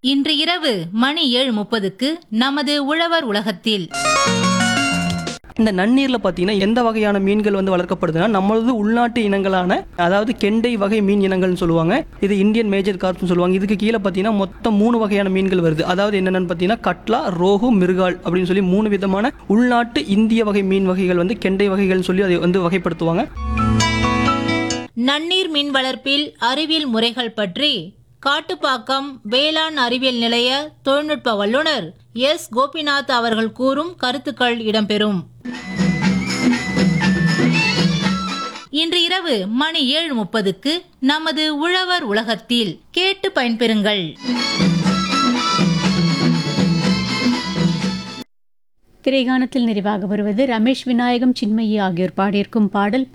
இன்று இரவு மணி ஏழு முப்பதுக்கு நமது உழவர் உலகத்தில் இந்த நன்னீரில் பார்த்தீங்கன்னா எந்த வகையான மீன்கள் வந்து வளர்க்கப்படுதுன்னா நம்மளது உள்நாட்டு இனங்களான அதாவது கெண்டை வகை மீன் இனங்கள்னு சொல்லுவாங்க இது இந்தியன் மேஜர் கார்ப்னு சொல்லுவாங்க இதுக்கு கீழே பார்த்தீங்கன்னா மொத்தம் மூணு வகையான மீன்கள் வருது அதாவது என்னென்னு பார்த்தீங்கன்னா கட்லா ரோகு மிருகால் அப்படின்னு சொல்லி மூணு விதமான உள்நாட்டு இந்திய வகை மீன் வகைகள் வந்து கெண்டை வகைகள்னு சொல்லி அதை வந்து வகைப்படுத்துவாங்க நன்னீர் மீன் வளர்ப்பில் அறிவியல் முறைகள் பற்றி காட்டுப்பாக்கம் வேளாண் அறிவியல் நிலைய தொழில்நுட்ப வல்லுநர் எஸ் கோபிநாத் அவர்கள் கூறும் கருத்துக்கள் இடம்பெறும் இன்று இரவு மணி ஏழு முப்பதுக்கு நமது உழவர் உலகத்தில் கேட்டு பயன்பெறுங்கள் திரைகானத்தில் நிறைவாக வருவது ரமேஷ் விநாயகம் சின்மயி ஆகியோர் பாடியிருக்கும் பாடல்